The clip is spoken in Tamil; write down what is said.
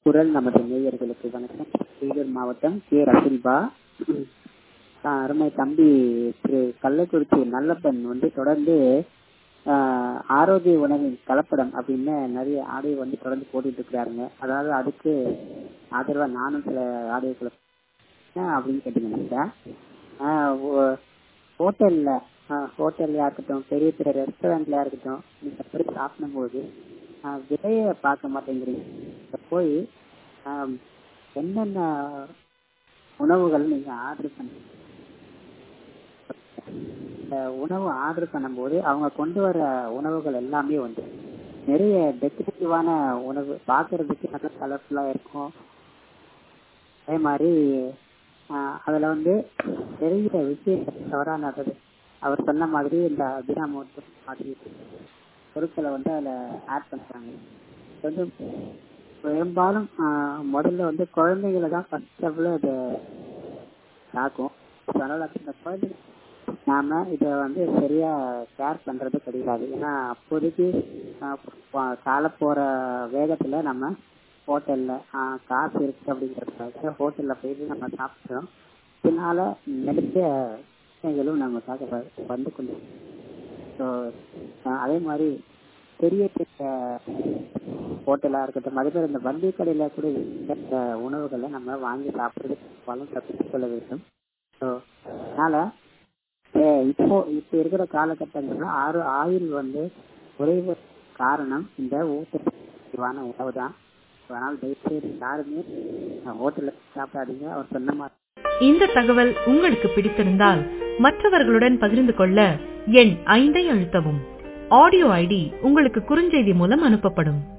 குரல் நமது நேயர்களுக்கு வணக்கம் வேலூர் மாவட்டம் கே ரசில்பா ஆஹ் அருமை தம்பி திரு கள்ளக்குறிச்சி நல்லப்பன் வந்து தொடர்ந்து ஆஹ் ஆரோக்கிய உணவின் கலப்படம் அப்படின்னு நிறைய ஆடியோ வந்து தொடர்ந்து போட்டுட்டு இருக்கிறாருங்க அதாவது அதுக்கு ஆதரவா நானும் சில ஆடியோக்களை என்ன அப்படின்னு கேட்டீங்கன்னா ஹோட்டல்ல ஹோட்டல்லையா இருக்கட்டும் பெரிய பெரிய ரெஸ்டாரண்ட்லயா இருக்கட்டும் நீங்க போய் சாப்பிடும்போது விலைய பார்க்க மாட்டேங்கிறீங்க போய் என்னென்ன உணவுகள் நீங்க ஆர்டர் பண்ண உணவு ஆர்டர் பண்ணும்போது அவங்க கொண்டு வர உணவுகள் எல்லாமே வந்து நிறைய டெக்கரேட்டிவான உணவு பார்க்கறதுக்கு நல்ல கலர்ஃபுல்லா இருக்கும் அதே மாதிரி அதுல வந்து நிறைய விஷயங்கள் தவறானது அவர் சொன்ன மாதிரி இந்த அபிராமோத்தம் மாதிரி பொருட்களை வந்து அதுல ஆட் பண்றாங்க வந்து பெரும்பாலும் முதல்ல வந்து குழந்தைகளை தான் ஃபர்ஸ்ட் ஆஃப் அது தாக்கும் அதனால அந்த குழந்தைங்க நாம இத வந்து சரியா கேர் பண்றது கிடையாது ஏன்னா அப்போதைக்கு கால போற வேகத்துல நம்ம ஹோட்டல்ல காசு இருக்கு அப்படிங்கறதுக்காக ஹோட்டல்ல போயிட்டு நம்ம சாப்பிட்டோம் இதனால நிறைய விஷயங்களும் நமக்காக வந்து கொண்டு ஸோ அதே மாதிரி பெரிய பெரிய ஹோட்டலா இருக்கட்டும் அதே மாதிரி இந்த வண்டி கடையில கூட இந்த உணவுகளை நம்ம வாங்கி சாப்பிடுறது பலம் தப்பித்துக் கொள்ள வேண்டும் ஸோ அதனால இப்போ இப்ப இருக்கிற காலகட்டங்கள்ல ஆறு ஆயுள் வந்து குறைவு காரணம் இந்த ஊட்டச்சத்தான உணவு தான் அதனால தயவுசெய்து யாருமே ஹோட்டல்ல சாப்பிடாதீங்க அவர் சொன்ன மாதிரி இந்த தகவல் உங்களுக்கு பிடித்திருந்தால் மற்றவர்களுடன் பகிர்ந்து கொள்ள எண் ஐந்தை அழுத்தவும் ஆடியோ ஐடி உங்களுக்கு குறுஞ்செய்தி மூலம் அனுப்பப்படும்